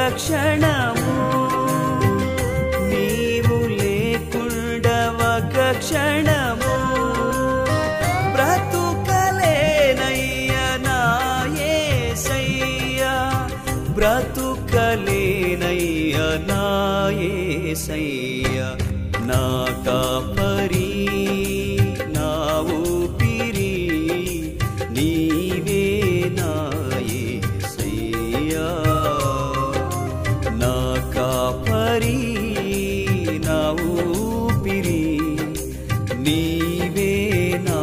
క్షణము నీవు లేకుండా ఒక క్షణము బ్రతుకలేనయ్య నా యేసయ్యా బ్రతుకలేనయ్య నా యేసయ్యా నా కాపరి నా ఊపిరి నీవే నా యేసయ్యా నా కాపరి నా ఊపిరి నీవే నా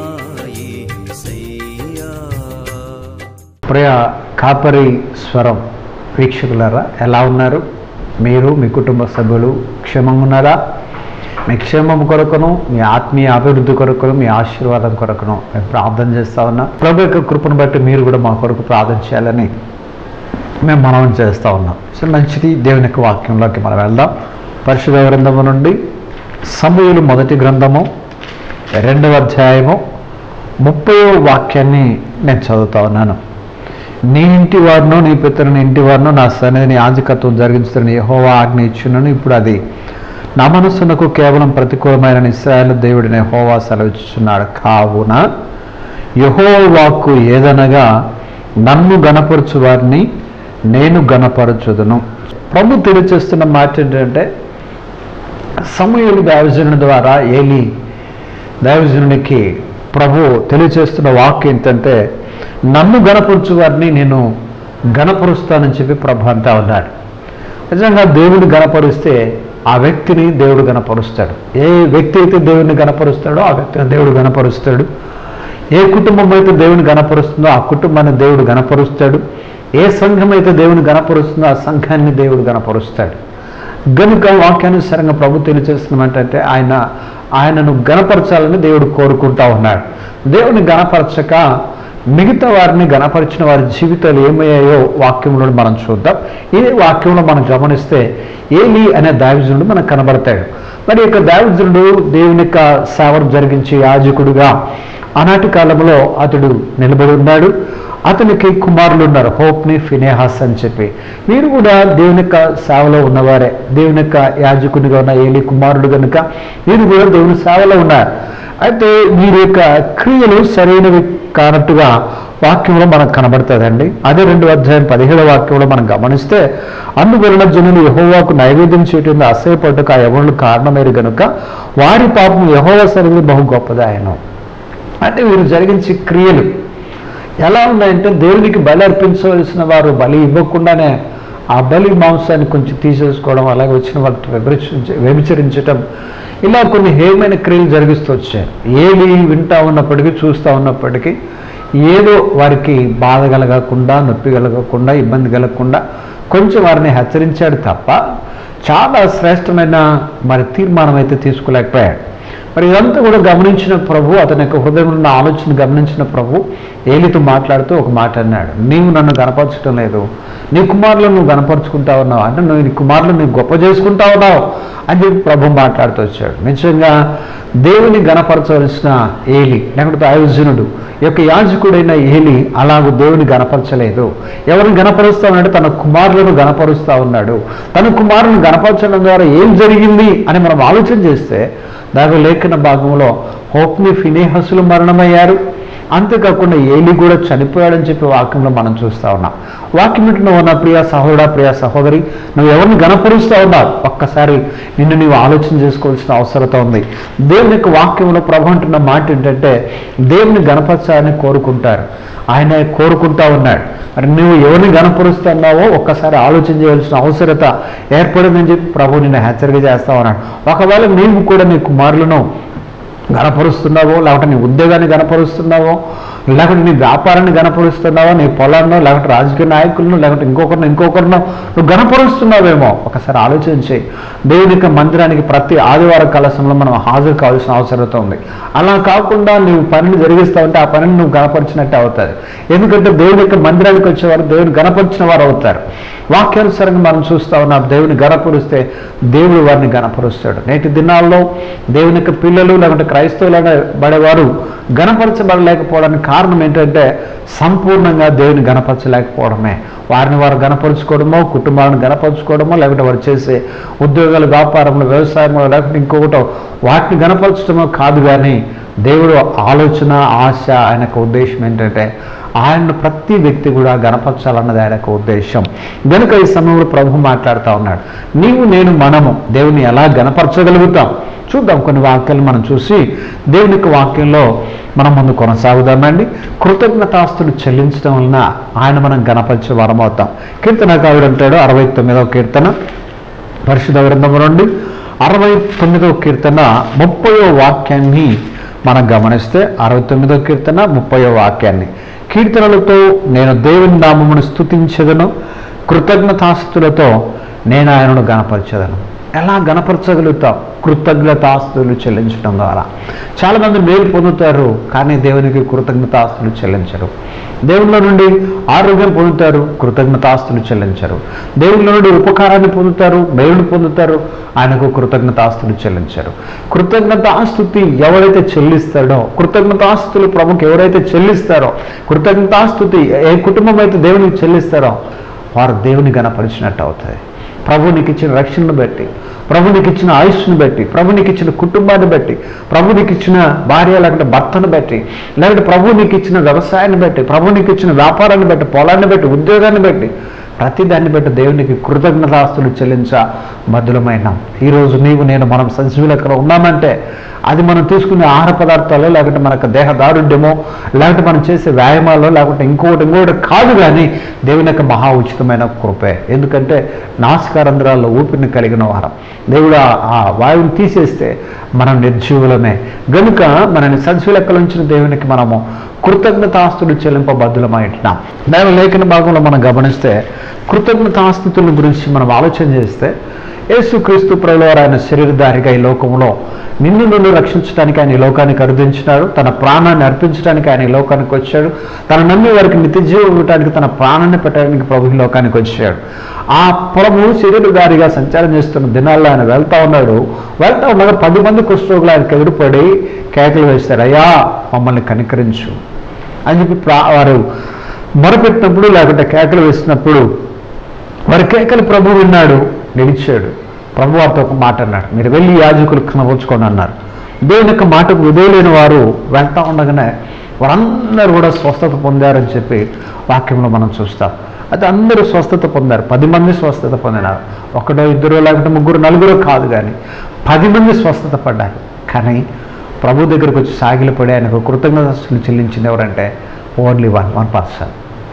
యేసయ్యా ప్రియ కాపరి స్వరం వీక్షకులారా ఎలా ఉన్నారు మీరు మీ కుటుంబ సభ్యులు క్షేమంగా ఉన్నారా మీ క్షేమం కొరకును మీ ఆత్మీయ అభివృద్ధి కొరకును మీ ఆశీర్వాదం కొరకును మేము ప్రార్థన చేస్తా ఉన్నాం ప్రభు యొక్క కృపను బట్టి మీరు కూడా మా కొరకు ప్రార్థన చేయాలని మేము మనం చేస్తూ ఉన్నాం సో మంచిది దేవుని యొక్క వాక్యంలోకి మనం వెళ్దాం పరిశుభ గ్రంథము నుండి సమూహులు మొదటి గ్రంథము రెండవ అధ్యాయము ముప్పై వాక్యాన్ని నేను చదువుతా ఉన్నాను నీ ఇంటి వారిను నీ పితరుని ఇంటి వారిను నా సన్నిధిని యాజకత్వం జరిగించుతున్న యహోవా ఆజ్ఞ ఇచ్చున్నాను ఇప్పుడు అది నా మనస్సునకు కేవలం ప్రతికూలమైన ఇస్రాయేల్ దేవుడిని యహోవా సెలవిచ్చుచున్నాడు కావున యహో వాక్కు ఏదనగా నన్ను గణపరచు వారిని నేను గణపరచుదును ప్రభు తెలియచేస్తున్న మాట ఏంటంటే సమూహలు దైవజనుడి ద్వారా ఏలి దైవజనునికి ప్రభు తెలియచేస్తున్న వాక్యం ఏంటంటే నన్ను గణపరచు వారిని నేను గణపరుస్తానని చెప్పి ప్రభు అంటా ఉన్నాడు నిజంగా దేవుడు గణపరిస్తే ఆ వ్యక్తిని దేవుడు గణపరుస్తాడు ఏ వ్యక్తి అయితే దేవుడిని గణపరుస్తాడో ఆ వ్యక్తిని దేవుడు గణపరుస్తాడు ఏ కుటుంబం అయితే దేవుని గణపరుస్తుందో ఆ కుటుంబాన్ని దేవుడు గణపరుస్తాడు ఏ సంఘం అయితే దేవుని గణపరుస్తుందో ఆ సంఘాన్ని దేవుడు గణపరుస్తాడు గనుక వాక్యానుసారంగా ప్రభు తెలియచేస్తున్నామంటే ఆయన ఆయనను గణపరచాలని దేవుడు కోరుకుంటా ఉన్నాడు దేవుని గణపరచక మిగతా వారిని గణపరిచిన వారి జీవితాలు ఏమయ్యాయో వాక్యంలో మనం చూద్దాం ఈ వాక్యంలో మనం గమనిస్తే ఏలి అనే దావిజనుడు మనకు కనబడతాడు మరి యొక్క దావిజనుడు దేవుని యొక్క సేవను జరిగించే యాజకుడుగా ఆనాటి కాలంలో అతడు నిలబడి ఉన్నాడు అతనికి కుమారులు ఉన్నారు హోప్ని ఫినేహాస్ అని చెప్పి మీరు కూడా దేవుని యొక్క సేవలో ఉన్నవారే దేవుని యొక్క యాజకునిగా ఉన్న ఏలి కుమారుడు కనుక మీరు కూడా దేవుని సేవలో ఉన్నారు అయితే వీరి యొక్క క్రియలు సరైనవి కానట్టుగా వాక్యంలో మనకు కనబడుతుందండి అదే రెండు అధ్యాయం పదిహేడవ వాక్యంలో మనం గమనిస్తే అందువలన జనులు యహోవాకు నైవేద్యం చేయటం అసహ్యపడ్డకు ఆ యవనులు కారణమేరు గనుక వారి పాపం యహోవ సరిది బహు గొప్పదాయను అంటే వీరు జరిగించే క్రియలు ఎలా ఉన్నాయంటే దేవునికి బలి అర్పించవలసిన వారు బలి ఇవ్వకుండానే ఆ బలి మాంసాన్ని కొంచెం తీసేసుకోవడం అలాగే వచ్చిన వాళ్ళతో వ్యభిచరించ వ్యభిచరించటం ఇలా కొన్ని హేమైన క్రియలు జరిగిస్తూ వచ్చారు ఏది వింటా ఉన్నప్పటికీ చూస్తూ ఉన్నప్పటికీ ఏదో వారికి బాధ కలగకుండా నొప్పి కలగకుండా ఇబ్బంది కలగకుండా కొంచెం వారిని హెచ్చరించాడు తప్ప చాలా శ్రేష్టమైన మరి తీర్మానం అయితే తీసుకోలేకపోయాడు మరి ఇదంతా కూడా గమనించిన ప్రభు అతని యొక్క హృదయంలో ఉన్న ఆలోచన గమనించిన ప్రభు ఏలితో మాట్లాడుతూ ఒక మాట అన్నాడు నీవు నన్ను గనపరచడం లేదు నీ కుమారులను నువ్వు గనపరుచుకుంటా ఉన్నావు అంటే నువ్వు నీ కుమారులను నువ్వు గొప్ప చేసుకుంటా ఉన్నావు అని చెప్పి ప్రభు మాట్లాడుతూ వచ్చాడు నిజంగా దేవుని గనపరచవలసిన ఏలి లేకపోతే ఆయోజనుడు యొక్క యాజకుడైన ఏలి అలాగూ దేవుని గనపరచలేదు ఎవరిని గనపరుస్తానంటే తన కుమారులను గనపరుస్తా ఉన్నాడు తన కుమారులను గనపరచడం ద్వారా ఏం జరిగింది అని మనం ఆలోచన చేస్తే దాని లేఖన భాగంలో హోప్ని ఫినేహసులు మరణమయ్యారు అంతేకాకుండా ఏలి కూడా చనిపోయాడని చెప్పి వాక్యంలో మనం చూస్తా ఉన్నాం వాక్యం వింటున్న ఉన్న ప్రియ సహోదరా ప్రియ సహోదరి నువ్వు ఎవరిని గణపరుస్తూ ఉన్నావు ఒక్కసారి నిన్ను నీవు ఆలోచన చేసుకోవాల్సిన అవసరత ఉంది దేవుని యొక్క వాక్యంలో ప్రభు అంటున్న మాట ఏంటంటే దేవుని గణపరచాలని కోరుకుంటారు ఆయన కోరుకుంటా ఉన్నాడు మరి నువ్వు ఎవరిని గణపరుస్తున్నావో ఒక్కసారి ఆలోచన చేయవలసిన అవసరత ఏర్పడిందని చెప్పి ప్రభు నిన్ను హెచ్చరిక చేస్తా ఉన్నాడు ఒకవేళ నీవు కూడా నీ కుమారులను గణపరుస్తున్నావో లేకపోతే నీ ఉద్యోగాన్ని గణపరుస్తున్నావో లేకపోతే నీ వ్యాపారాన్ని గణపరుస్తున్నావో నీ పొలాన్నో లేకపోతే రాజకీయ నాయకులను లేకపోతే ఇంకొకరిని ఇంకొకరినో నువ్వు గణపరుస్తున్నావేమో ఒకసారి ఆలోచించి దేవుని యొక్క మందిరానికి ప్రతి ఆదివారం కలసంలో మనం హాజరు కావాల్సిన అవసరత ఉంది అలా కాకుండా నువ్వు పనిని జరిగిస్తావంటే ఆ పనిని నువ్వు గణపరిచినట్టే అవుతుంది ఎందుకంటే దేవుని యొక్క మందిరానికి వచ్చేవారు దేవుని గణపరిచిన వారు అవుతారు వాక్యానుసారంగా మనం చూస్తా ఉన్నాం దేవుని గణపరుస్తే దేవుడు వారిని గణపరుస్తాడు నేటి దినాల్లో దేవుని యొక్క పిల్లలు లేకుంటే క్రైస్తవులు బడేవారు గణపరచబడలేకపోవడానికి కారణం ఏంటంటే సంపూర్ణంగా దేవుని గణపరచలేకపోవడమే వారిని వారు గణపరుచుకోవడమో కుటుంబాలను గణపరుచుకోవడమో లేకపోతే వారు చేసే ఉద్యోగాలు వ్యాపారంలో వ్యవసాయంలో లేకపోతే ఇంకొకటో వాటిని గణపరచడమో కాదు కానీ దేవుడు ఆలోచన ఆశ ఆయన యొక్క ఉద్దేశం ఏంటంటే ఆయన ప్రతి వ్యక్తి కూడా గణపరచాలన్నది ఆయన యొక్క ఉద్దేశం కనుక ఈ సమయంలో ప్రభు మాట్లాడుతూ ఉన్నాడు నీవు నేను మనము దేవుని ఎలా గణపరచగలుగుతాం చూద్దాం కొన్ని వాక్యాలు మనం చూసి దేవుని యొక్క వాక్యంలో మనం ముందు కొనసాగుదామండి కృతజ్ఞతాస్తులు చెల్లించడం వలన ఆయన మనం గణపరిచే వరం అవుతాం కీర్తనకారుడు అంటాడు అరవై తొమ్మిదవ కీర్తన పరిశుద్ధ గ్రంథము నుండి అరవై తొమ్మిదవ కీర్తన ముప్పయో వాక్యాన్ని మనం గమనిస్తే అరవై తొమ్మిదవ కీర్తన ముప్పయో వాక్యాన్ని కీర్తనలతో నేను దేవుని నామమును స్తుతించదను కృతజ్ఞతాస్తులతో నేను ఆయనను గణపరచదను ఎలా గణపరచగలుగుతాం కృతజ్ఞతాస్తులు చెల్లించడం ద్వారా చాలామంది మేలు పొందుతారు కానీ దేవునికి కృతజ్ఞతాస్తులు చెల్లించరు దేవుళ్ళ నుండి ఆరోగ్యం పొందుతారు కృతజ్ఞతాస్తులు చెల్లించరు దేవుళ్ళ నుండి ఉపకారాన్ని పొందుతారు మేలును పొందుతారు ఆయనకు కృతజ్ఞతాస్తులు చెల్లించరు కృతజ్ఞతాస్తుతి ఎవరైతే చెల్లిస్తాడో కృతజ్ఞతాస్తులు ప్రముఖ ఎవరైతే చెల్లిస్తారో కృతజ్ఞతాస్తుతి ఏ కుటుంబం అయితే దేవునికి చెల్లిస్తారో వారు దేవుని గణపరిచినట్టు అవుతుంది ప్రభు నీకు ఇచ్చిన రక్షణను బట్టి ప్రభు నీకు ఇచ్చిన ఆయుష్ను బట్టి ప్రభు నీకు ఇచ్చిన కుటుంబాన్ని బట్టి ప్రభు నీకు ఇచ్చిన భార్య లేకుంటే భర్తను బట్టి లేకుంటే ప్రభు నీకు ఇచ్చిన వ్యవసాయాన్ని బట్టి ప్రభు నీకు ఇచ్చిన వ్యాపారాన్ని బట్టి పొలాన్ని బట్టి ఉద్యోగాన్ని బట్టి ప్రతి దాన్ని బట్టి దేవునికి కృతజ్ఞతాస్తులు చెల్లించ బద్దులమైన ఈరోజు నీవు నేను మనం సంజీవులక్కడ ఉన్నామంటే అది మనం తీసుకునే ఆహార పదార్థాలు లేకుంటే మనకు దేహ దారుఢ్యమో లేకుంటే మనం చేసే వ్యాయామాల్లో లేకుంటే ఇంకొకటి ఇంకొకటి కాదు కానీ దేవుని యొక్క మహా ఉచితమైన కృపే ఎందుకంటే నాసికారంధ్రాల్లో ఊపిరిని కలిగిన వారం దేవుడు ఆ- ఆ వాయువుని తీసేస్తే మనం నిర్జీవులమే గనుక మనని సజీవులెక్కల ఉంచిన దేవునికి మనము కృతజ్ఞతాస్తులు చెల్లింపబద్దులమై ఉంటున్నాం దైవ లేఖన భాగంలో మనం గమనిస్తే కృతజ్ఞతాస్తుతుల గురించి మనం ఆలోచన చేస్తే యేసుక్రీస్తు ప్రభువారు ఆయన శరీరధారిగా ఈ లోకంలో నిన్ను నిన్ను రక్షించడానికి ఆయన ఈ లోకానికి అరుదించినాడు తన ప్రాణాన్ని అర్పించడానికి ఆయన ఈ లోకానికి వచ్చాడు తన నమ్మి వారికి నిత్యజీవం ఇవ్వడానికి తన ప్రాణాన్ని పెట్టడానికి ప్రభు ఈ లోకానికి వచ్చాడు ఆ ప్రభు శరీరధారిగా సంచారం చేస్తున్న దినాల్లో ఆయన వెళ్తా ఉన్నాడు వెళ్తా ఉండగా పది మంది కుష్ఠరోగులు ఆయనకు ఎదురుపడి కేకలు వేస్తారు అయ్యా మమ్మల్ని కనికరించు అని చెప్పి ప్రా- వారు మొరపెట్టినప్పుడు లేకుంటే కేకలు వేసినప్పుడు వారి కేకలు ప్రభు విన్నాడు నిలిచాడు ప్రభు వారితో ఒక మాట అన్నాడు మీరు వెళ్ళి యాజకులు కనవచ్చుకోండి అన్నారు దేవుని యొక్క మాటకు విధేయులైన వారు వెళ్తా ఉండగానే వారందరూ కూడా స్వస్థత పొందారని చెప్పి వాక్యంలో మనం చూస్తాం అయితే అందరూ స్వస్థత పొందారు పది మంది స్వస్థత పొందినారు ఒకటో ఇద్దరు లేకుంటే ముగ్గురు నలుగురు కాదు కానీ పది మంది స్వస్థత పడ్డారు కానీ ప్రభు దగ్గరకు వచ్చి సాగిలపడి ఆయనకు కృతజ్ఞతలు చెల్లించింది ఎవరంటే ఓన్లీ వన్ వన్ పర్సన్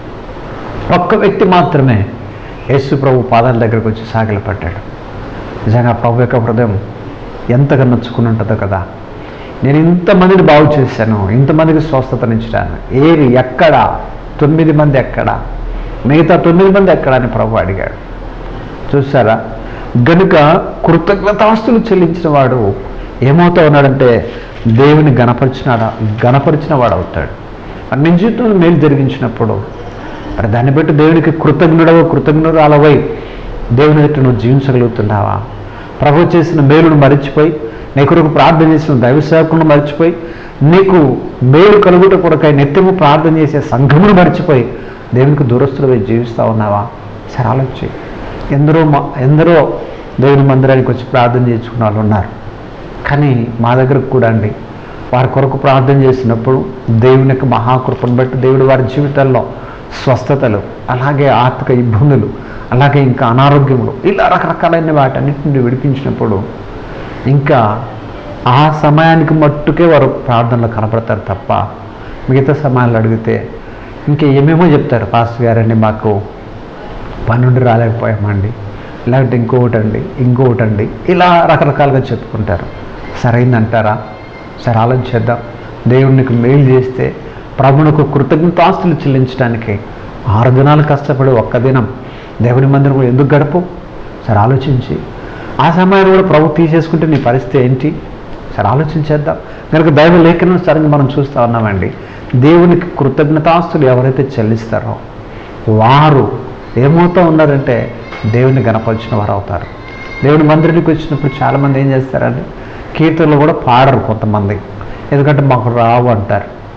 ఒక్క వ్యక్తి మాత్రమే యేసు ప్రభు పాదాల దగ్గరకు వచ్చి సాగిలపడ్డాడు నిజంగా ప్రభు యొక్క హృదయం ఎంతగా నొచ్చుకుని ఉంటుందో కదా నేను ఇంతమందిని బాగు చేశాను ఇంతమందికి స్వస్థతనిచ్చాను ఏరి ఎక్కడ తొమ్మిది మంది ఎక్కడ మిగతా తొమ్మిది మంది ఎక్కడ అని ప్రభు అడిగాడు చూసారా గనుక కృతజ్ఞతాస్తులు చెల్లించిన వాడు ఏమవుతా ఉన్నాడంటే దేవుని గణపరిచినాడా గణపరిచిన వాడు అవుతాడు మరి నీ జీవితంలో మేలు జరిగించినప్పుడు మరి దాన్ని బట్టి దేవునికి కృతజ్ఞుడవ కృతజ్ఞురాలవై దేవుని ఎట్టు నువ్వు జీవించగలుగుతున్నావా ప్రభు చేసిన మేలును మరిచిపోయి నీ కొరకు ప్రార్థన చేసిన దైవ సేవకులను మరిచిపోయి నీకు మేలు కలుగుట కొరకై నిత్యము ప్రార్థన చేసే సంఘమును మరిచిపోయి దేవునికి దూరస్తులపై జీవిస్తా ఉన్నావా సరే ఆలోచి ఎందరో మా- ఎందరో దేవుని మందిరానికి వచ్చి ప్రార్థన చేసుకున్న వాళ్ళు ఉన్నారు కానీ మా దగ్గరకు కూడా అండి వారి కొరకు ప్రార్థన చేసినప్పుడు దేవుని యొక్క మహాకృపను బట్టి దేవుడు వారి జీవితాల్లో స్వస్థతలు అలాగే ఆర్థిక ఇబ్బందులు అలాగే ఇంకా అనారోగ్యములు ఇలా రకరకాలైన వాటన్నిటి నుండి విడిపించినప్పుడు ఇంకా ఆ సమయానికి మట్టుకే వారు ప్రార్థనలో కనపడతారు తప్ప మిగతా సమయాలు అడిగితే ఇంకా ఏమేమో చెప్తారు పాస్టర్ గారండి మాకు పన్నుండి రాలేకపోయామండి లేకపోతే ఇంకొకటి అండి ఇంకొకటి అండి ఇలా రకరకాలుగా చెప్పుకుంటారు సరైందంటారా సరే ఆలోచిద్దాం దేవునికి మేలు చేస్తే ప్రభునకు కృతజ్ఞతాస్తులు చెల్లించడానికి ఆరు దినాలు కష్టపడి ఒక్క దినం దేవుని మందిరం ఎందుకు గడపు సరే ఆలోచించి ఆ సమయాన్ని కూడా ప్రభు తీసేసుకుంటే నీ పరిస్థితి ఏంటి సరే ఆలోచించేద్దాం కనుక దైవ లేఖనం సరిగ్గా మనం చూస్తూ ఉన్నామండి దేవునికి కృతజ్ఞతాస్తులు ఎవరైతే చెల్లిస్తారో వారు ఏమవుతూ ఉన్నారంటే దేవుని గణపరిచిన వారు అవుతారు దేవుని మందిరానికి వచ్చినప్పుడు చాలామంది ఏం చేస్తారంటే కీర్తనలు కూడా పాడరు కొంతమంది ఎందుకంటే మాకు రావు అంటారు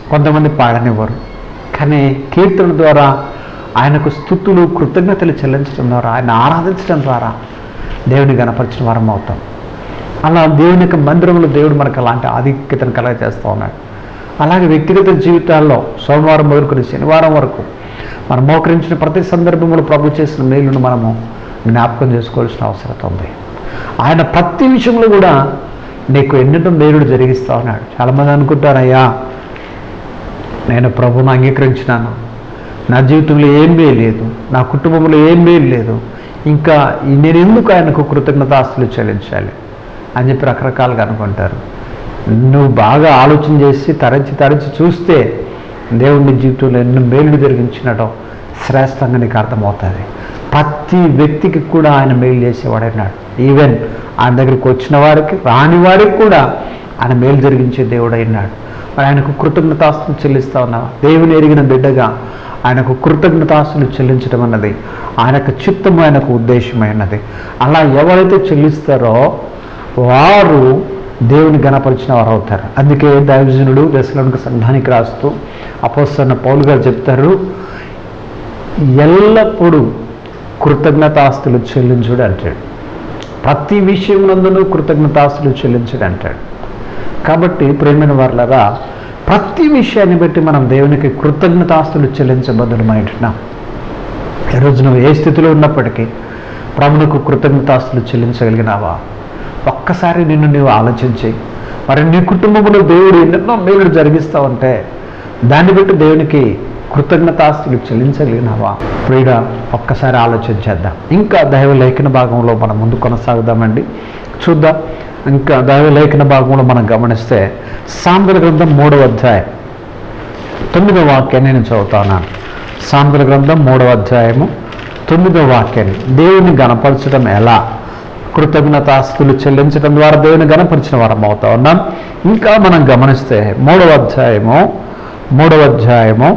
కొంతమంది పాడనివ్వరు కానీ కీర్తన ద్వారా ఆయనకు స్థుతులు కృతజ్ఞతలు చెల్లించడం ద్వారా ఆయన ఆరాధించడం ద్వారా దేవుని గణపరిచిన వారం అవుతాం అలా దేవుని యొక్క మందిరంలో దేవుడు మనకు అలాంటి ఆధిక్యతను కలగజేస్తూ ఉన్నాడు అలాగే వ్యక్తిగత జీవితాల్లో సోమవారం మొదలుకొని శనివారం వరకు మనం మోకరించిన ప్రతి సందర్భంలో ప్రభు చేసిన మేలును మనము జ్ఞాపకం చేసుకోవాల్సిన అవసరం ఉంది ఆయన ప్రతి విషయంలో కూడా నీకు ఎన్నెన్నో మేలుడు జరిగిస్తా ఉన్నాడు చాలామంది అనుకుంటారయ్యా నేను ప్రభువును అంగీకరించినాను నా జీవితంలో ఏం లేదు నా కుటుంబంలో ఏం లేదు ఇంకా ఈ నేను ఎందుకు ఆయనకు కృతజ్ఞతాస్తులు చెల్లించాలి అని చెప్పి రకరకాలుగా అనుకుంటారు నువ్వు బాగా ఆలోచన చేసి తరచి తరచి చూస్తే దేవుని జీవితంలో ఎన్నో మేలు జరిగించినటం శ్రేష్టంగా నీకు అర్థమవుతుంది ప్రతి వ్యక్తికి కూడా ఆయన మేలు చేసేవాడన్నాడు ఈవెన్ ఆయన దగ్గరికి వచ్చిన వారికి రాని వారికి కూడా ఆయన మేలు జరిగించే దేవుడు అయినాడు మరి ఆయనకు కృతజ్ఞతాస్తులు చెల్లిస్తా ఉన్నావా దేవుని ఎరిగిన బిడ్డగా ఆయనకు కృతజ్ఞతాస్తులు చెల్లించడం అన్నది ఆయనకు చిత్తము ఆయనకు ఉద్దేశమైనది అలా ఎవరైతే చెల్లిస్తారో వారు దేవుని గణపరిచిన వారు అవుతారు అందుకే దైవజనుడు దశలోనికి సంఘానికి రాస్తూ అపోస్తన్న పౌలు గారు చెప్తారు ఎల్లప్పుడూ కృతజ్ఞతాస్తులు చెల్లించుడు అంటాడు ప్రతి విషయమునందును కృతజ్ఞతాస్తులు చెల్లించుడు అంటాడు కాబట్టి ప్రేమైన వాళ్ళరా ప్రతి విషయాన్ని బట్టి మనం దేవునికి కృతజ్ఞతాస్తులు చెల్లించబద్దులమైంటున్నాం ఈరోజు నువ్వు ఏ స్థితిలో ఉన్నప్పటికీ ప్రభునకు కృతజ్ఞతాస్తులు చెల్లించగలిగినావా ఒక్కసారి నిన్ను నీవు ఆలోచించి మరి నీ కుటుంబంలో దేవుడు ఎన్నెన్నో మేలు జరిగిస్తా ఉంటే దాన్ని బట్టి దేవునికి కృతజ్ఞతాస్తులు చెల్లించగలిగినావా ప్రియుడ ఒక్కసారి ఆలోచించేద్దాం ఇంకా దైవ లేఖన భాగంలో మనం ముందు కొనసాగుదామండి చూద్దాం ఇంకా దైవ లేఖన భాగంలో మనం గమనిస్తే సాంద్ర గ్రంథం మూడవ అధ్యాయం తొమ్మిదవ వాక్యాన్ని నేను చదువుతాను సాంద్ర గ్రంథం మూడవ అధ్యాయము తొమ్మిదవ వాక్యాన్ని దేవుని గణపరచడం ఎలా కృతజ్ఞతాస్తులు చెల్లించడం ద్వారా దేవుని గణపరిచిన వారం అవుతా ఉన్నాం ఇంకా మనం గమనిస్తే మూడవ అధ్యాయము మూడవ అధ్యాయము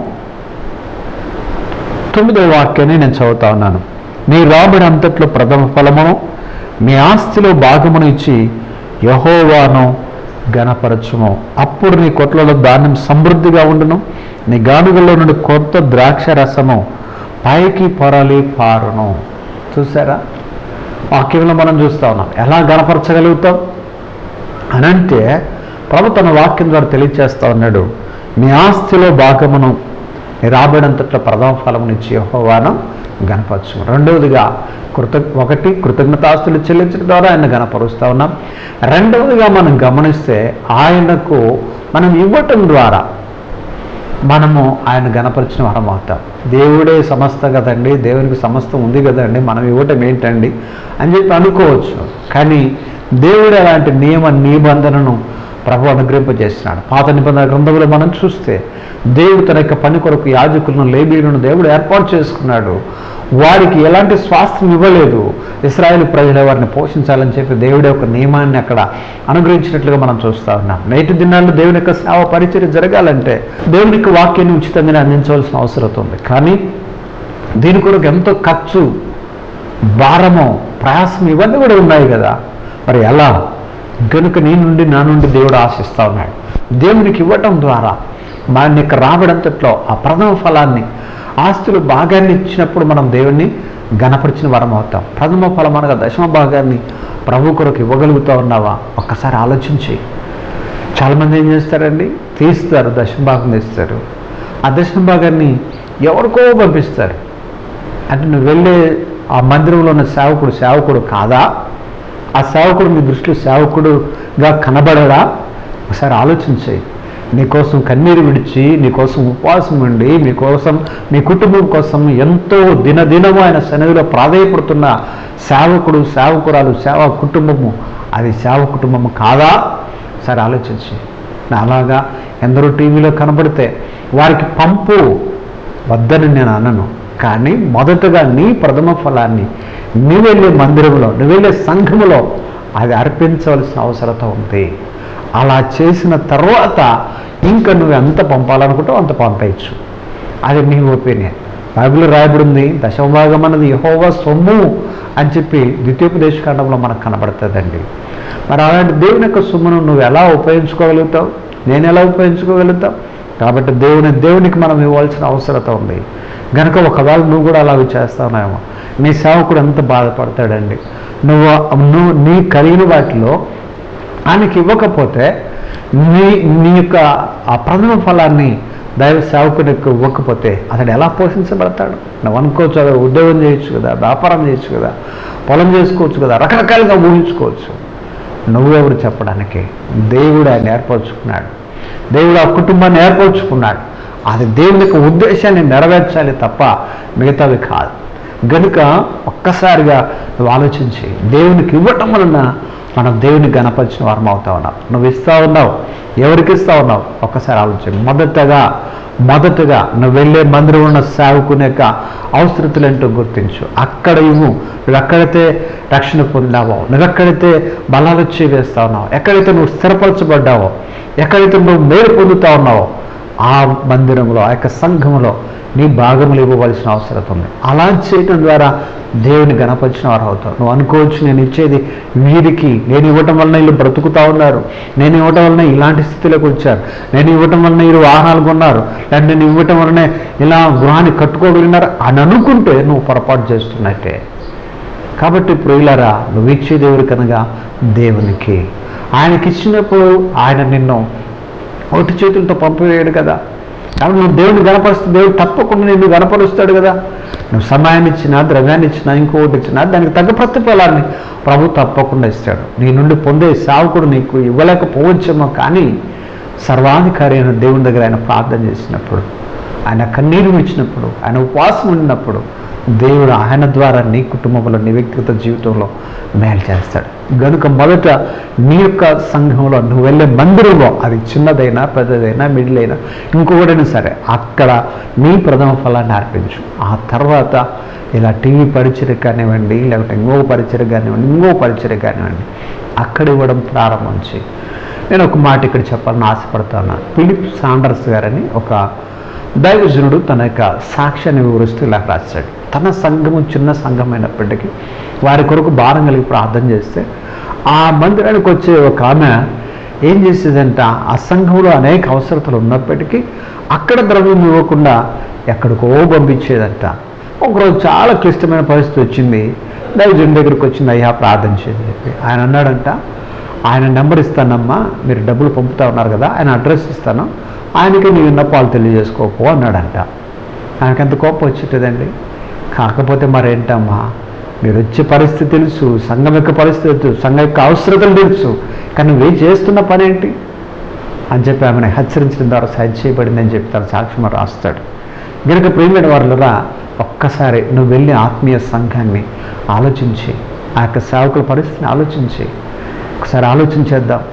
తొమ్మిదవ వాక్యాన్ని నేను చదువుతా ఉన్నాను మీ రాబడి అంతట్లో ప్రథమ ఫలమును మీ ఆస్తిలో భాగమును ఇచ్చి యహోవాను గణపరచుము అప్పుడు నీ కొట్లలో ధాన్యం సమృద్ధిగా ఉండును నీ గానుగల్లో నుండి కొత్త ద్రాక్ష రసము పైకి పొరలి పారును చూసారా వాక్యంలో మనం చూస్తా ఉన్నాం ఎలా గణపరచగలుగుతాం అని అంటే ప్రభు తన వాక్యం ద్వారా తెలియచేస్తా ఉన్నాడు మీ ఆస్తిలో భాగమును నీ రాబడినంతట్లో ప్రథమ ఫలమునిచ్చి యెహోవాను గణపరచు రెండవదిగా కృత ఒకటి కృతజ్ఞతాస్తులు చెల్లించడం ద్వారా ఆయన గణపరుస్తూ ఉన్నాం రెండవదిగా మనం గమనిస్తే ఆయనకు మనం ఇవ్వటం ద్వారా మనము ఆయన గణపరిచిన వరం అవుతాం దేవుడే సమస్త కదండి దేవునికి సమస్తం ఉంది కదండి మనం ఇవ్వటం ఏంటండి అని చెప్పి అనుకోవచ్చు కానీ దేవుడు అలాంటి నియమ నిబంధనను ప్రభు అనుగ్రహింపజేస్తున్నాడు పాత నిబంధన గ్రంథంలో మనం చూస్తే దేవుడు తన యొక్క పని కొరకు యాజకులను లేబీలను దేవుడు ఏర్పాటు చేసుకున్నాడు వారికి ఎలాంటి స్వాస్థ్యం ఇవ్వలేదు ఇస్రాయేల్ ప్రజల వారిని పోషించాలని చెప్పి దేవుడి యొక్క నియమాన్ని అక్కడ అనుగ్రహించినట్లుగా మనం చూస్తా ఉన్నాం నేటి దినాల్లో దేవుని యొక్క సేవ పరిచర్య జరగాలంటే దేవుని యొక్క వాక్యాన్ని ఉచితంగానే అందించవలసిన అవసరం ఉంది కానీ దీని కొరకు ఎంతో ఖర్చు భారము ప్రయాసం ఇవన్నీ కూడా ఉన్నాయి కదా మరి ఎలా కనుక నీ నుండి నా నుండి దేవుడు ఆశిస్తా ఉన్నాడు దేవునికి ఇవ్వటం ద్వారా మన యొక్క రాబడంతట్లో ఆ ప్రథమ ఫలాన్ని ఆస్తులు భాగాన్ని ఇచ్చినప్పుడు మనం దేవుణ్ణి గణపరిచిన వరం అవుతాం ప్రథమ ఫలం అనగా దశమ భాగాన్ని ప్రభు కొరకు ఇవ్వగలుగుతా ఉన్నావా ఒక్కసారి ఆలోచించి చాలామంది ఏం చేస్తారండి తీస్తారు దశమ భాగం తీస్తారు ఆ దశమ భాగాన్ని ఎవరికో పంపిస్తారు అంటే నువ్వు వెళ్ళే ఆ మందిరంలో ఉన్న సేవకుడు సేవకుడు కాదా ఆ సేవకుడు మీ దృష్టిలో సేవకుడుగా కనబడడా ఒకసారి ఆలోచించాయి నీకోసం కన్నీరు విడిచి నీకోసం ఉపవాసం ఉండి మీకోసం మీ కుటుంబం కోసం ఎంతో దినదినము ఆయన సన్నిధిలో ప్రాధాయపడుతున్న సేవకుడు సేవకురాలు సేవ కుటుంబము అది సేవ కుటుంబము కాదా సరే ఆలోచించి అలాగా ఎందరో టీవీలో కనబడితే వారికి పంపు వద్దని నేను అనను కానీ మొదటగా నీ ప్రథమ ఫలాన్ని నువ్వు వెళ్ళే మందిరంలో నువ్వు వెళ్ళే సంఘములో అది అర్పించవలసిన అవసరత ఉంది అలా చేసిన తర్వాత ఇంకా నువ్వు ఎంత పంపాలనుకుంటావు అంత పంపేయచ్చు అది నీ ఒపీనియన్ బైబిల్ రాయబడింది దశమ భాగం అన్నది యహోవా సొమ్ము అని చెప్పి ద్వితీయోపదేశకాండంలో మనకు కనబడుతుందండి మరి అలాంటి దేవుని యొక్క సొమ్మును నువ్వు ఎలా ఉపయోగించుకోగలుగుతావు నేను ఎలా ఉపయోగించుకోగలుగుతావు కాబట్టి దేవుని దేవునికి మనం ఇవ్వాల్సిన అవసరత ఉంది గనుక ఒకవేళ నువ్వు కూడా అలాగ చేస్తావునేమో నీ సేవకుడు ఎంత బాధపడతాడండి నువ్వు నువ్వు నీ కలిగిన వాటిలో ఆయనకి ఇవ్వకపోతే నీ నీ యొక్క ఆ ప్రథమ ఫలాన్ని దైవ సేవకునికి ఇవ్వకపోతే అతడు ఎలా పోషించబడతాడు నువ్వు అనుకోవచ్చు కదా ఉద్యోగం చేయొచ్చు కదా వ్యాపారం చేయొచ్చు కదా పొలం చేసుకోవచ్చు కదా రకరకాలుగా ఊహించుకోవచ్చు నువ్వెవరు చెప్పడానికి దేవుడు ఆయన ఏర్పరచుకున్నాడు దేవుడు ఆ కుటుంబాన్ని ఏర్పరచుకున్నాడు అది దేవుని యొక్క ఉద్దేశాన్ని నెరవేర్చాలి తప్ప మిగతావి కాదు గనుక ఒక్కసారిగా నువ్వు ఆలోచించి దేవునికి ఇవ్వటం వలన మనం దేవుని గణపరిచిన వారం అవుతా ఉన్నాం నువ్వు ఇస్తా ఉన్నావు ఎవరికి ఇస్తా ఉన్నావు ఒక్కసారి ఆలోచించి మొదటగా మొదటగా నువ్వు వెళ్ళే మందిరం ఉన్న సేవకుని యొక్క అవసరతలు ఏంటో గుర్తించు అక్కడ ఇవ్వు నువ్వు ఎక్కడైతే రక్షణ పొందావో నువ్వు ఎక్కడైతే బలాలు వచ్చి వేస్తా ఉన్నావో ఎక్కడైతే నువ్వు స్థిరపరచబడ్డావో ఎక్కడైతే నువ్వు మేలు పొందుతా ఉన్నావో ఆ మందిరంలో ఆ యొక్క సంఘంలో నీ భాగములు ఇవ్వవలసిన అవసరం ఉంది అలా చేయటం ద్వారా దేవుని గణపరిచిన వారు అవుతావు నువ్వు అనుకోవచ్చు నేను ఇచ్చేది వీరికి నేను ఇవ్వటం వలన వీళ్ళు బ్రతుకుతా ఉన్నారు నేను ఇవ్వటం వలన ఇలాంటి స్థితిలోకి వచ్చారు నేను ఇవ్వటం వలన వీరు వాహనాలు కొన్నారు లేదంటే నేను ఇవ్వటం వలనే ఇలా గృహాన్ని కట్టుకోగలిగినారు అని అనుకుంటే నువ్వు పొరపాటు చేస్తున్నట్టే కాబట్టి ప్రియులరా నువ్వు ఇచ్చే దేవుడు కనుక దేవునికి ఆయనకి ఇచ్చినప్పుడు ఆయన నిన్ను ఒట్టి చేతులతో పంపివేయడు కదా కాబట్టి నువ్వు దేవుని గణపరుస్తే దేవుడు తప్పకుండా నిన్ను గణపరుస్తాడు కదా నువ్వు సమయాన్ని ఇచ్చినా ద్రవ్యాన్ని ఇచ్చినా ఇంకొకటి ఇచ్చినా దానికి తగ్గ ప్రతిఫలాన్ని ప్రభు తప్పకుండా ఇస్తాడు నీ నుండి పొందే సావుకుడు నీకు ఇవ్వలేకపోవచ్చేమో కానీ సర్వాధికారి అయిన దేవుని దగ్గర ఆయన ప్రార్థన చేసినప్పుడు ఆయన కన్నీరు ఇచ్చినప్పుడు ఆయన ఉపవాసం ఉండినప్పుడు దేవుడు ఆయన ద్వారా నీ కుటుంబంలో నీ వ్యక్తిగత జీవితంలో మేలు చేస్తాడు గనుక మొదట నీ యొక్క సంఘంలో నువ్వు వెళ్ళే మందిరంలో అది చిన్నదైనా పెద్దదైనా మిడిల్ అయినా ఇంకొకటైనా సరే అక్కడ నీ ప్రథమ ఫలాన్ని అర్పించు ఆ తర్వాత ఇలా టీవీ పరిచయం కానివ్వండి లేకపోతే ఇంకో పరిచయం కానివ్వండి ఇంకో పరిచయం కానివ్వండి అక్కడ ఇవ్వడం ప్రారంభించి నేను ఒక మాట ఇక్కడ చెప్పాలని ఆశపడతాను ఫిలిప్ సాండర్స్ గారని ఒక దైవజనుడు తన యొక్క సాక్ష్యాన్ని వివరిస్తూ ఇలా రాశాడు తన సంఘము చిన్న సంఘం అయినప్పటికీ వారి కొరకు భారం కలిగి ప్రార్థన చేస్తే ఆ మందిరానికి వచ్చే ఒక ఆమె ఏం చేసేదంట ఆ సంఘంలో అనేక అవసరతలు ఉన్నప్పటికీ అక్కడ ద్రవ్యం ఇవ్వకుండా ఎక్కడికో పంపించేదంట ఒకరోజు చాలా క్లిష్టమైన పరిస్థితి వచ్చింది దైవజన్ దగ్గరికి వచ్చింది అయ్యా ప్రార్థన చేయని చెప్పి ఆయన అన్నాడంట ఆయన నెంబర్ ఇస్తానమ్మా మీరు డబ్బులు పంపుతా ఉన్నారు కదా ఆయన అడ్రస్ ఇస్తాను ఆయనకి నీ విన్నపాలు తెలియజేసుకోపో అన్నాడంట ఆయనకెంత కోపం వచ్చేటదండి కాకపోతే మరేంటమ్మా మీరు వచ్చే పరిస్థితి తెలుసు సంఘం యొక్క పరిస్థితి తెలుసు సంఘం యొక్క అవసరతలు తెలుసు కానీ నువ్వేం చేస్తున్న పని ఏంటి అని చెప్పి ఆమెను హెచ్చరించడం ద్వారా సాధ్య చేయబడిందని చెప్పి తన సాక్ష్యం రాస్తాడు గనుక ప్రేమైన వాళ్ళరా ఒక్కసారి నువ్వు వెళ్ళి ఆత్మీయ సంఘాన్ని ఆలోచించి ఆ యొక్క సేవకుల పరిస్థితిని ఆలోచించి ఒకసారి ఆలోచించేద్దాం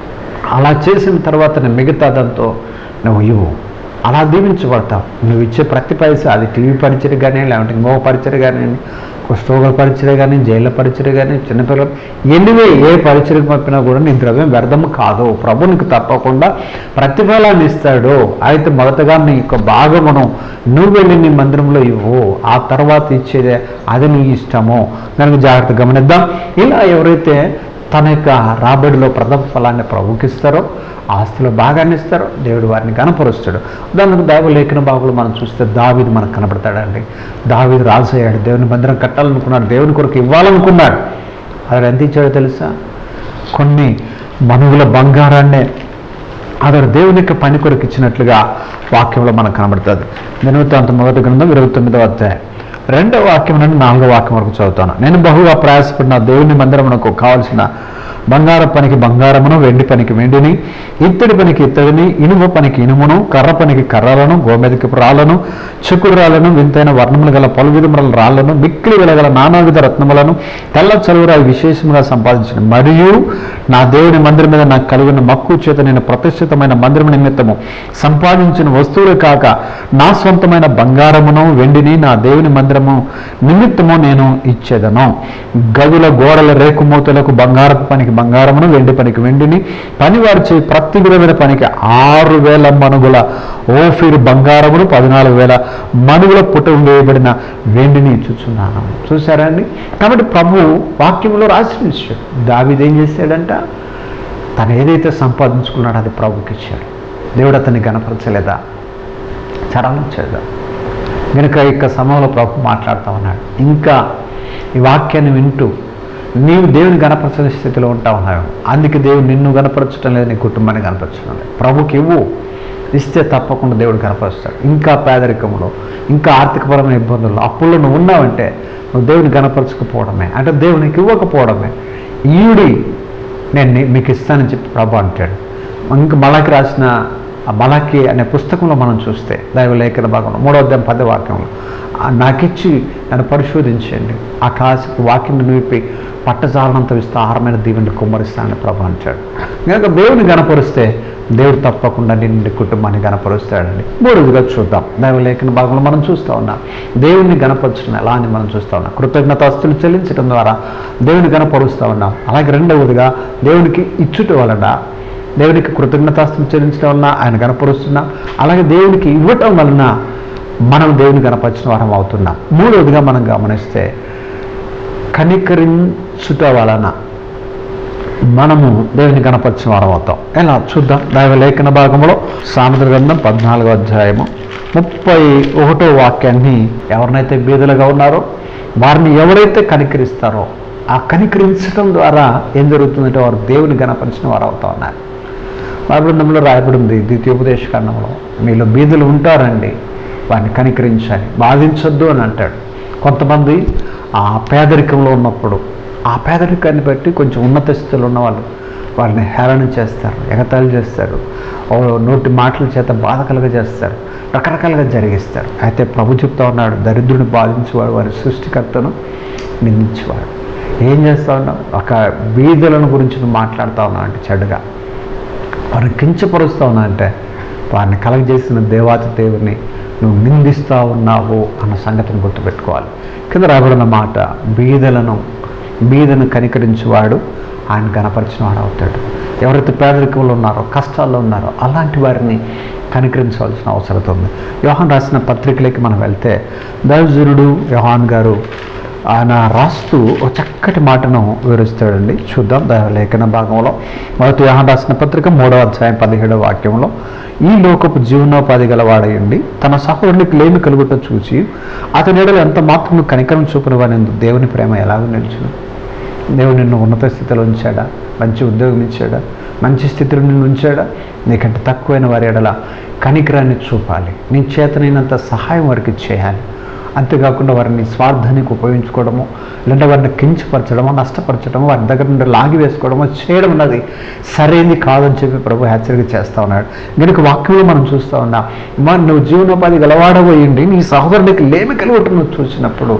అలా చేసిన తర్వాత మిగతా దాంతో నువ్వు ఇవ్వు అలా దీవించబడతావు నువ్వు ఇచ్చే ప్రతి పైసా అది టీవీ పరిచయం కానీ లేదంటే ఇంకో పరిచయం కానీ కుష్ఠరోగుల పరిచయం కానీ జైళ్ళ పరిచయం కానీ చిన్నపిల్లలు ఎనివే ఏ పరిచయం పంపినా కూడా నీ ద్రవ్యం వ్యర్థము కాదు ప్రభు నీకు తప్పకుండా ప్రతిఫలాన్ని ఇస్తాడు అయితే మొదటగా నీ యొక్క భాగమును నువ్వు వెళ్ళి నీ మందిరంలో ఇవ్వు ఆ తర్వాత ఇచ్చేదే అది నీ ఇష్టము దానికి జాగ్రత్త గమనిద్దాం ఇలా ఎవరైతే తన యొక్క రాబడిలో ప్రథమ ఫలాన్ని ప్రభుకిస్తారో ఆస్తుల భాగాన్ని ఇస్తారో దేవుడు వారిని కనపరుస్తాడు దానికి దైవ లేఖన బాగులు మనం చూస్తే దావీదు మనకు కనపడతాడండి దావీదు రాజు అయ్యాడు దేవుని మందిరం కట్టాలనుకున్నాడు దేవుని కొరకు ఇవ్వాలనుకున్నాడు అతడు ఎంత ఇచ్చాడో తెలుసా కొన్ని మనుగుల బంగారాన్నే అతడు దేవుని యొక్క పని కొరకు ఇచ్చినట్లుగా వాక్యంలో మనకు కనబడుతుంది దినవృత్తాంత మొదటి గ్రంథం ఇరవై తొమ్మిదవ అధ్యాయం రెండవ వాక్యం నుండి నాలుగో వాక్యం వరకు చదువుతాను నేను బహుగా ప్రయాసపడిన దేవుని మందిరమునకు కావలసిన బంగార పనికి బంగారమును వెండి పనికి వెండిని ఇత్తడి పనికి ఇత్తడిని ఇనుము పనికి ఇనుమును కర్ర పనికి కర్రలను గోమెదకి రాళ్లను చిక్కుడు రాళ్లను వింతైన వర్ణములు గల పలు విధముల రాళ్లను మిక్కిలి వెలగల నానావిధ రత్నములను తెల్ల చలువరాయి విశేషముగా సంపాదించిన మరియు నా దేవుని మందిరం మీద నాకు కలిగిన మక్కువ చేత నేను ప్రతిష్ఠితమైన మందిరం నిమిత్తము సంపాదించిన వస్తువులు కాక నా సొంతమైన బంగారమును వెండిని నా దేవుని మందిరము నిమిత్తము నేను ఇచ్చేదను గదుల గోడల రేకుమూతలకు బంగారపు పనికి బంగారమును వెండి పనికి వెండిని పనివారు చే ప్రతి విధమైన పనికి ఆరు వేల మనుగుల ఓఫీరు బంగారమును పద్నాలుగు వేల మనుగుల పుట్ట వేయబడిన వెండిని ఇచ్చుచున్నాను చూసారా అండి కాబట్టి ప్రభు వాక్యంలో రాసి ఉంచాడు దావిది ఏం చేశాడంట తను ఏదైతే సంపాదించుకున్నాడో అది ప్రభుకి ఇచ్చాడు దేవుడు అతన్ని గనపరచలేదా చరాలను చేద్దాం కనుక ఇక సమయంలో ప్రభు మాట్లాడుతూ ఉన్నాడు ఇంకా ఈ వాక్యాన్ని వింటూ నీవు దేవుని గణపరచని స్థితిలో ఉంటా ఉన్నావు అందుకే దేవుడు నిన్ను గణపరచడం లేదు నీ కుటుంబాన్ని గణపరచడం లేదు ప్రభుకి ఇవ్వు ఇస్తే తప్పకుండా దేవుడు గణపరుస్తాడు ఇంకా పేదరికంలో ఇంకా ఆర్థికపరమైన ఇబ్బందుల్లో అప్పుల్లో నువ్వు ఉన్నావంటే నువ్వు దేవుని గణపరచకపోవడమే అంటే దేవునికి ఇవ్వకపోవడమే ఈయుడి నేను నీ- మీకు ఇస్తానని చెప్పి ప్రభు అంటాడు ఇంకా మలాకి రాసిన ఆ మలాకి అనే పుస్తకంలో మనం చూస్తే దైవ లేఖన భాగంలో మూడో అధ్యాయం పద వాక్యంలో ఆ నాకిచ్చి నన్ను పరిశోధించండి ఆకాశపు వాక్యం నిలిపి పట్టజాలనంత విస్తారమైన దీవెని కుమ్మరిస్తానని ప్రభు అంటాడు కనుక దేవుని గణపరిస్తే దేవుడు తప్పకుండా నిన్ను నీ కుటుంబాన్ని గణపరుస్తాడండి మూడోదిగా చూద్దాం దైవ లేఖన భాగంలో మనం చూస్తూ ఉన్నాం దేవుని గణపరచడం ఎలా అని మనం చూస్తూ ఉన్నాం కృతజ్ఞతాస్తులు చెల్లించడం ద్వారా దేవుని గణపరుస్తూ ఉన్నాం అలాగే రెండవదిగా దేవునికి ఇచ్చుట వలన దేవునికి కృతజ్ఞతాస్తులు చెల్లించడం వలన ఆయన గణపరుస్తున్నాం అలాగే దేవునికి ఇవ్వటం వలన మనం దేవుని గణపరిచిన వారం అవుతున్నాం మూడవదిగా మనం గమనిస్తే కనికరించుట వలన మనము దేవుని గణపరిచిన వారం అవుతాం ఎలా చూద్దాం దైవ లేఖన భాగంలో సామెత గ్రంథం పద్నాలుగో అధ్యాయము ముప్పై ఒకటో వాక్యాన్ని ఎవరినైతే బీదలుగా ఉన్నారో వారిని ఎవరైతే కనికరిస్తారో ఆ కనికరించడం ద్వారా ఏం జరుగుతుందంటే వారు దేవుని గణపరిచిన వారు అవుతా ఉన్నారు బైబిలంలో రాయబడి ఉంది ద్వితీయోపదేశ ఖండంలో మీలో బీదలు ఉంటారండి వారిని కనికరించాలి బాధించొద్దు అని అంటాడు కొంతమంది ఆ పేదరికంలో ఉన్నప్పుడు ఆ పేదరికాన్ని బట్టి కొంచెం ఉన్నత స్థితిలో ఉన్న వాళ్ళు వారిని హేళన చేస్తారు ఎగతాళి చేస్తారు ఓ నోటి మాటల చేత బాధ కలుగ చేస్తారు రకరకాలుగా జరిగిస్తారు అయితే ప్రభు చెప్తా ఉన్నాడు దరిద్రుని బాధించేవాడు వారి సృష్టికర్తను నిందించేవాడు ఏం చేస్తా ఉన్నావు ఒక బీదలను గురించి నువ్వు మాట్లాడుతూ ఉన్నావు అంటే చెడుగా వారిని కించపరుస్తూ ఉన్నా అంటే వారిని కలగజేసిన దేవాతి దేవుని నువ్వు నిందిస్తూ ఉన్నావు అన్న సంగతిని గుర్తుపెట్టుకోవాలి కింద రాబడిన మాట బీదలను బీదను కనికరించేవాడు ఆయన కనపరిచిన వాడు అవుతాడు ఎవరైతే పేదరికంలో ఉన్నారో కష్టాల్లో ఉన్నారో అలాంటి వారిని కనికరించవలసిన అవసరం ఉంది యోహాన్ రాసిన పత్రికలకి మనం వెళ్తే దైవజనుడు యోహాన్ గారు ఆయన రాస్తూ ఒక చక్కటి మాటను వివరిస్తాడండి చూద్దాం దైవ లేఖన భాగంలో మొదటి యోహాన్ రాసిన పత్రిక మూడవ అధ్యాయం పదిహేడవ వాక్యంలో ఈ లోకపు జీవనోపాధి గలవాడయండి తన సహోదరునికి లేమి కలుగుట చూచి అతని ఎడలు ఎంత మాత్రం కనికరం చూపిన వాని దేవుని ప్రేమ ఎలాగో నిలిచును దేవుడు నిన్ను ఉన్నత స్థితిలో ఉంచాడా మంచి ఉద్యోగం ఇచ్చాడా మంచి స్థితిలో నిన్ను ఉంచాడా నీకంటే తక్కువైన వారి ఎడల కనికరాన్ని చూపాలి నీ చేతనైనంత సహాయం వారికి చేయాలి అంతేకాకుండా వారిని స్వార్థానికి ఉపయోగించుకోవడము లేదంటే వారిని కించపరచడమో నష్టపరచడమో వారి దగ్గర నుండి లాగి వేసుకోవడమో చేయడం అన్నది సరైనది కాదని చెప్పి ప్రభు హెచ్చరిక చేస్తూ ఉన్నాడు దీనికి వాక్యంలో మనం చూస్తూ ఉన్నాం మరి నువ్వు జీవనోపాధి గలవాడబోయింది నీ సహోదరుడికి లేమి కలిగొట్టు నువ్వు చూసినప్పుడు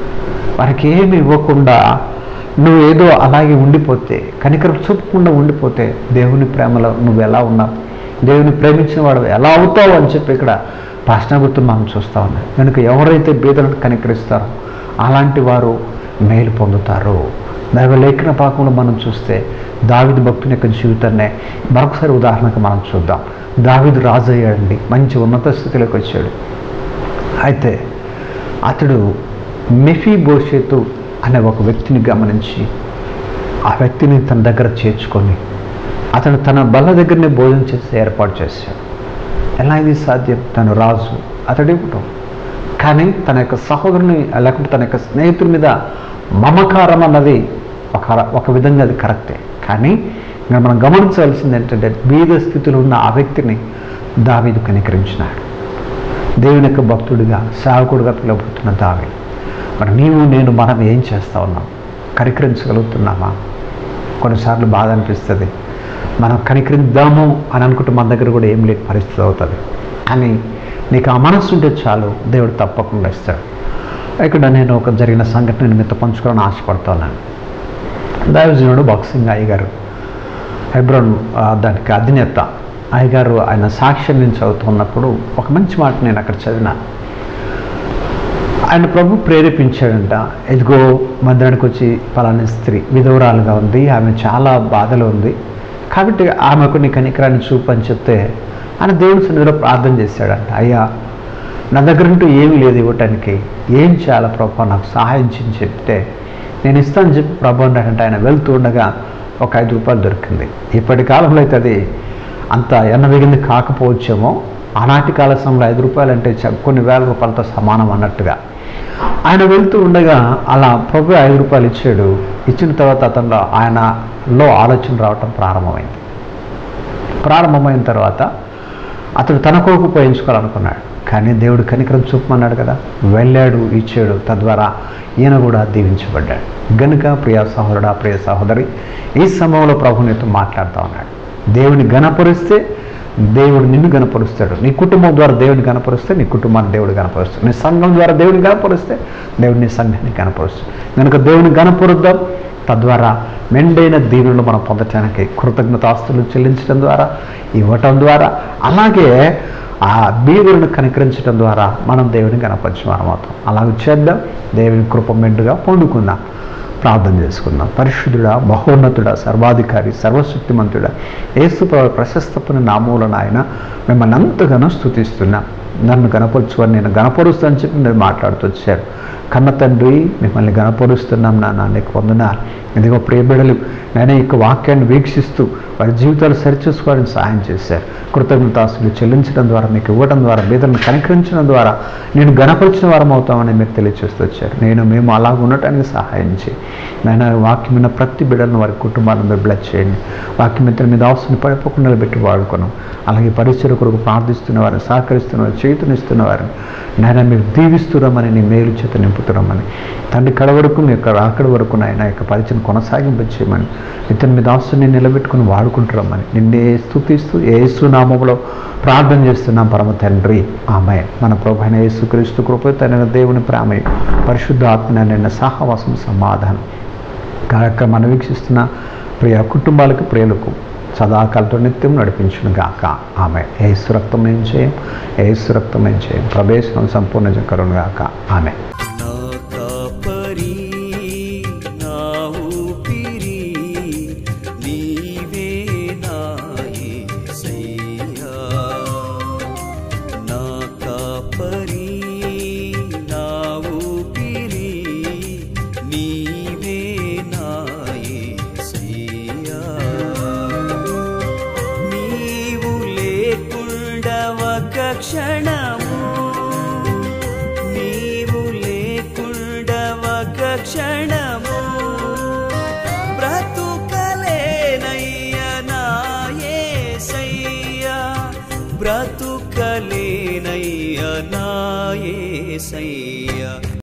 వారికి ఏమి ఇవ్వకుండా నువ్వు ఏదో అలాగే ఉండిపోతే కనికరం చూపకుండా ఉండిపోతే దేవుని ప్రేమలో నువ్వు ఎలా ఉన్నావు దేవుని ప్రేమించిన వాడు ఎలా అవుతావు అని చెప్పి ఇక్కడ ప్రశ్న గుర్తు మనం చూస్తా ఉన్నాం కనుక ఎవరైతే బీదలను కనికరిస్తారో అలాంటి వారు మేలు పొందుతారు దైవ లేఖన పాకంలో మనం చూస్తే దావిది భక్తుని యొక్క జీవితాన్నే మరొకసారి ఉదాహరణకు మనం చూద్దాం దావిదు రాజు అయ్యాడండి మంచి ఉన్నత స్థితిలోకి వచ్చాడు అయితే అతడు మెఫీ బోషేతు అనే ఒక వ్యక్తిని గమనించి ఆ వ్యక్తిని తన దగ్గర చేర్చుకొని అతను తన బల్ల దగ్గరనే భోజనం చేసి ఏర్పాటు చేశాడు ఎలా ఇది సాధ్యం తను రాజు అతడు ఇవ్వటం కానీ తన యొక్క సహోదరుని లేకుంటే తన యొక్క స్నేహితుడి మీద మమకారం అన్నది ఒక ఒక విధంగా అది కరెక్టే కానీ ఇక్కడ మనం గమనించవలసింది ఏంటంటే బీద స్థితిలో ఉన్న ఆ వ్యక్తిని దావీదు కనికరించినాడు దేవుని యొక్క భక్తుడిగా సేవకుడిగా పిలువబడుతున్న దావి మరి నీవు నేను మనం ఏం చేస్తా ఉన్నాం కనికరించగలుగుతున్నామా కొన్నిసార్లు బాధ అనిపిస్తుంది మనం కనికరిద్దాము అని అనుకుంటే మన దగ్గర కూడా ఏం లేని పరిస్థితి అవుతుంది కానీ నీకు ఆ మనస్సు ఉంటే చాలు దేవుడు తప్పకుండా ఇస్తాడు ఇక్కడ నేను ఒక జరిగిన సంఘటన మీతో పంచుకోవాలని ఆశపడుతున్నాను దైవజనుడు బాక్సింగ్ అయ్యగారు హెబ్రోన్ ఆ, దానికి అధినేత అయ్యగారు ఆయన సాక్ష్యం నుంచి చదువుతున్నప్పుడు ఒక మంచి మాట నేను అక్కడ చదివినాను ఆయన ప్రభు ప్రేరేపించాడంట ఇదిగో మందిరానికి వచ్చి పలానా స్త్రీ విధవరాలుగా ఉంది ఆమె చాలా బాధలో ఉంది కాబట్టి ఆమెకు నీ కనికరాన్ని చూపు అని చెప్తే ఆయన దేవుని సన్నిధిలో ప్రార్థన చేశాడంట అయ్యా నా దగ్గర అంటూ ఏమీ లేదు ఇవ్వటానికి ఏం చేయాలి ప్రభు నాకు సహాయం చేయని చెప్తే నేను ఇస్తాను చెప్పి ప్రభు అన్నాడంటే ఆయన వెళ్తూ ఉండగా ఒక ఐదు రూపాయలు దొరికింది ఇప్పటి కాలంలో అయితే అది అంత ఎన్నవేగింది కాకపోవచ్చేమో ఆనాటి కాల సమయంలో ఐదు రూపాయలు అంటే చ- కొన్ని వేల రూపాయలతో సమానం అన్నట్టుగా ఆయన వెళ్తూ ఉండగా అలా ప్రభు ఐదు రూపాయలు ఇచ్చాడు ఇచ్చిన తర్వాత అతనిలో ఆయనలో ఆలోచన రావటం ప్రారంభమైంది ప్రారంభమైన తర్వాత అతడు తన కొరకు ఉపయోగించుకోవాలనుకున్నాడు కానీ దేవుడు కనికరం చూపమన్నాడు కదా వెళ్ళాడు ఇచ్చాడు తద్వారా ఈయన కూడా దీవించబడ్డాడు గనుక ప్రియ సహోదరుడా ప్రియ సహోదరి ఈ సమయంలో ప్రభు నీతో మాట్లాడుతూ ఉన్నాడు దేవుని గణపరిస్తే దేవుడు నిన్ను గణపరుస్తాడు నీ కుటుంబం ద్వారా దేవుని గణపరిస్తే నీ కుటుంబాన్ని దేవుడు గణపరుస్తాడు నీ సంఘం ద్వారా దేవుని గణపరిస్తే దేవుడు నీ సంఘాన్ని గణపరుస్తాడు కనుక దేవుని గణపరుద్దాం తద్వారా మెండైన దీవులను మనం పొందటానికి కృతజ్ఞతాస్తులు చెల్లించడం ద్వారా ఇవ్వటం ద్వారా అలాగే ఆ బీదులను కనికరించడం ద్వారా మనం దేవుని కనపరిచేవారం అవుతాం అలాగే చేద్దాం దేవుని కృప మెండుగా పొందుకుందాం ప్రార్థన చేసుకుందాం పరిశుద్ధుడా మహోన్నతుడా సర్వాధికారి సర్వశక్తిమంతుడా ఏసు ప్రశస్తమైన నామూలను ఆయన మిమ్మల్ని అంతగానో స్థుతిస్తున్నా నన్ను గనపరచువని నేను గనపరుస్తా అని చెప్పి మీరు మాట్లాడుతూ వచ్చారు కన్న తండ్రి మిమ్మల్ని గనపరుస్తున్నాం నాన్న నీకు వందనాలు ఇదిగో ప్రియబిడలు నేను ఈ యొక్క వాక్యాన్ని వీక్షిస్తూ వారి జీవితాలు సరిచూసుకోవడానికి సహాయం చేశారు కృతజ్ఞతాస్తులు చెల్లించడం ద్వారా మీకు ఇవ్వడం ద్వారా బీదలను కనికరించడం ద్వారా నేను గణపరిచిన వారం అవుతామని మీరు తెలియచేస్తూ వచ్చారు నేను మేము అలా ఉండటానికి సహాయం చేయి నేను వాక్యం విన్న ప్రతి బిడ్డలను వారి కుటుంబాలను మీరు బ్లెస్ చేయండి వాక్యం ఇద్దరి మీద అవసరం పడిపోకుండా నిలబెట్టి వాడుకున్నాం అలాగే పరిచయ కొరకు ప్రార్థిస్తున్న వారిని సహకరిస్తున్న వారిని చేతునిస్తున్న వారిని నాయన మీరు దీవిస్తున్నామని నీ మేలు చేత నింపుతున్నామని తండ్రి కడ వరకు మీ యొక్క రాకడ వరకు నాయన యొక్క పరిచయం కొనసాగింపు చేయమని ఇతని మీద ఆస్తుని నిలబెట్టుకుని వాడుకుంటున్నామని నిన్నే స్థుతిస్తూ ఏసు నామంలో ప్రార్థన చేస్తున్నాం పరమ తండ్రి ఆమె మన ప్రభు అయిన యేసుక్రీస్తు కృప తన దేవుని ప్రేమ పరిశుద్ధ ఆత్మ నిన్న సహవాసం సమాధానం కార్యక్రమాన్ని వీక్షిస్తున్న ప్రియ కుటుంబాలకు ప్రియులకు సదాకాలతో నిత్యం నడిపించును గాక ఆమె ఏసు రక్తం ఏం చేయం ఏసు రక్తం ఏం చేయం ప్రవేశం సంపూర్ణ కరుణు గాక ఆమె నా కాపరి నా ఊపిరి నీవే నా యేసయ్యా నా కాపరి నా ఊపిరి నీవే నా యేసయ్యా నీవు లేకుండా ఒక క్షణము నీవు లేకుండా ఒక క్షణము బ్రతుకలేనయ్యా నా యేసయ్యా బ్రతుకలేనయ్యా నా యేసయ్యా